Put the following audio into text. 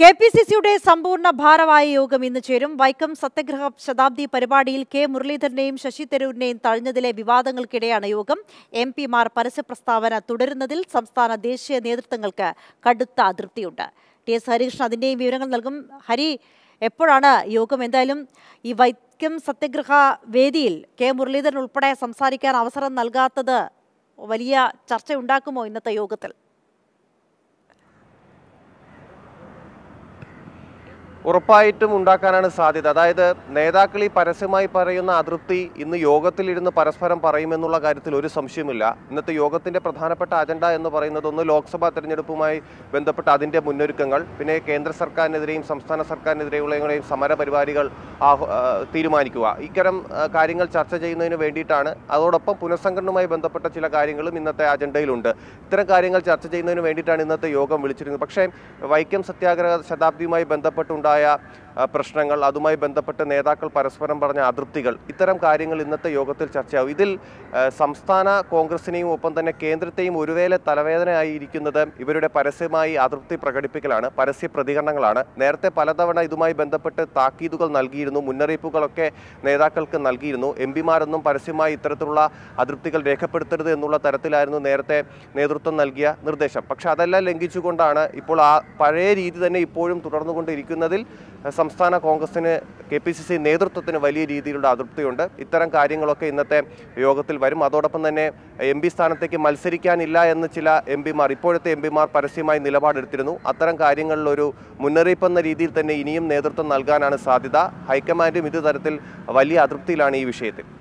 K P C സിയുടെ സമ്പൂർണ്ണ ഭാരവാഹി യോഗം ഇന്ന് ചേരും വൈക്കം സത്യഗ്രഹ ശതാബ്ദി പരിപാടിയിൽ കെ മുരളീധരനെയും ശശി തരൂരിനെയും തഴഞ്ഞതിലെ വിവാദങ്ങൾക്കിടെയാണ് യോഗം എം പിമാർ പരസ്യ പ്രസ്താവന തുടരുന്നതിൽ സംസ്ഥാന ദേശീയ നേതൃത്വങ്ങൾക്ക് കടുത്ത അതൃപ്തിയുണ്ട് ടി എസ് ഹരികൃഷ്ണൻ അതിൻ്റെയും വിവരങ്ങൾ നൽകും ഹരി എപ്പോഴാണ് യോഗം എന്തായാലും ഈ വൈക്കം സത്യഗ്രഹ വേദിയിൽ കെ മുരളീധരൻ ഉൾപ്പെടെ സംസാരിക്കാൻ അവസരം നൽകാത്തത് വലിയ ചർച്ചയുണ്ടാക്കുമോ ഇന്നത്തെ യോഗത്തിൽ ഉറപ്പായിട്ടും ഉണ്ടാക്കാനാണ് സാധ്യത അതായത് നേതാക്കൾ ഈ പരസ്യമായി പറയുന്ന അതൃപ്തി ഇന്ന് യോഗത്തിലിരുന്ന് പരസ്പരം പറയുമെന്നുള്ള കാര്യത്തിൽ ഒരു സംശയമില്ല ഇന്നത്തെ യോഗത്തിന്റെ പ്രധാനപ്പെട്ട അജണ്ട എന്ന് പറയുന്നത് ഒന്ന് ലോക്സഭാ തെരഞ്ഞെടുപ്പുമായി ബന്ധപ്പെട്ട അതിന്റെ മുന്നൊരുക്കങ്ങൾ പിന്നെ കേന്ദ്ര സർക്കാരിനെതിരെയും സംസ്ഥാന സർക്കാരിനെതിരെയുള്ളവരെയും സമര പരിപാടികൾ ആഹ്വ- ആ, തീരുമാനിക്കുക ഇത്തരം ആ, കാര്യങ്ങൾ ചർച്ച ചെയ്യുന്നതിന് വേണ്ടിയിട്ടാണ് അതോടൊപ്പം പുനഃസംഘടനയുമായി ബന്ധപ്പെട്ട ചില കാര്യങ്ങളും ഇന്നത്തെ അജണ്ടയിലുണ്ട് ഇത്തരം കാര്യങ്ങൾ ചർച്ച ചെയ്യുന്നതിന് വേണ്ടിയിട്ടാണ് ഇന്നത്തെ യോഗം വിളിച്ചിരുന്നത് പക്ഷേ വൈക്കം സത്യാഗ്രഹ ശതാബ്ദിയുമായി ബന്ധപ്പെട്ടുണ്ടായ ആ, പ്രശ്നങ്ങൾ അതുമായി ബന്ധപ്പെട്ട് നേതാക്കൾ പരസ്പരം പറഞ്ഞ അതൃപ്തികൾ ഇത്തരം കാര്യങ്ങൾ ഇന്നത്തെ യോഗത്തിൽ ചർച്ചയാവും ഇതിൽ ആ, സംസ്ഥാന കോൺഗ്രസിനെയും ഒപ്പം തന്നെ കേന്ദ്രത്തെയും ഒരുവേള തലവേദനയായിരിക്കുന്നത് ഇവരുടെ പരസ്യമായി അതൃപ്തി പ്രകടിപ്പിക്കലാണ് പരസ്യ പ്രതികരണങ്ങളാണ് നേരത്തെ പലതവണ ഇതുമായി ബന്ധപ്പെട്ട് താക്കീതുകൾ നൽകിയിരുന്നു മുന്നറിയിപ്പുകളൊക്കെ നേതാക്കൾക്ക് നൽകിയിരുന്നു എം പിമാരൊന്നും പരസ്യമായി ഇത്തരത്തിലുള്ള അതൃപ്തികൾ രേഖപ്പെടുത്തരുത് എന്നുള്ള തരത്തിലായിരുന്നു നേരത്തെ നേതൃത്വം നൽകിയ നിർദ്ദേശം പക്ഷെ അതെല്ലാം ലംഘിച്ചുകൊണ്ടാണ് ഇപ്പോൾ ആ പഴയ രീതി തന്നെ ഇപ്പോഴും തുടർന്നുകൊണ്ടിരിക്കുന്നതിൽ അഹ് സംസ്ഥാന കോൺഗ്രസിന് കെ പി സി സി നേതൃത്വത്തിന് വലിയ രീതിയിലുള്ള അതൃപ്തിയുണ്ട് ഇത്തരം കാര്യങ്ങളൊക്കെ ഇന്നത്തെ യോഗത്തിൽ വരും അതോടൊപ്പം തന്നെ എം പി സ്ഥാനത്തേക്ക് മത്സരിക്കാനില്ല എന്ന് ചില എം പിമാർ ഇപ്പോഴത്തെ എം പിമാർ പരസ്യമായി നിലപാടെടുത്തിരുന്നു അത്തരം കാര്യങ്ങളിലൊരു മുന്നറിയിപ്പ് എന്ന രീതിയിൽ തന്നെ ഇനിയും നേതൃത്വം നൽകാനാണ് സാധ്യത ഹൈക്കമാൻഡും ഇത് തരത്തിൽ വലിയ അതൃപ്തിയിലാണ് ഈ വിഷയത്തിൽ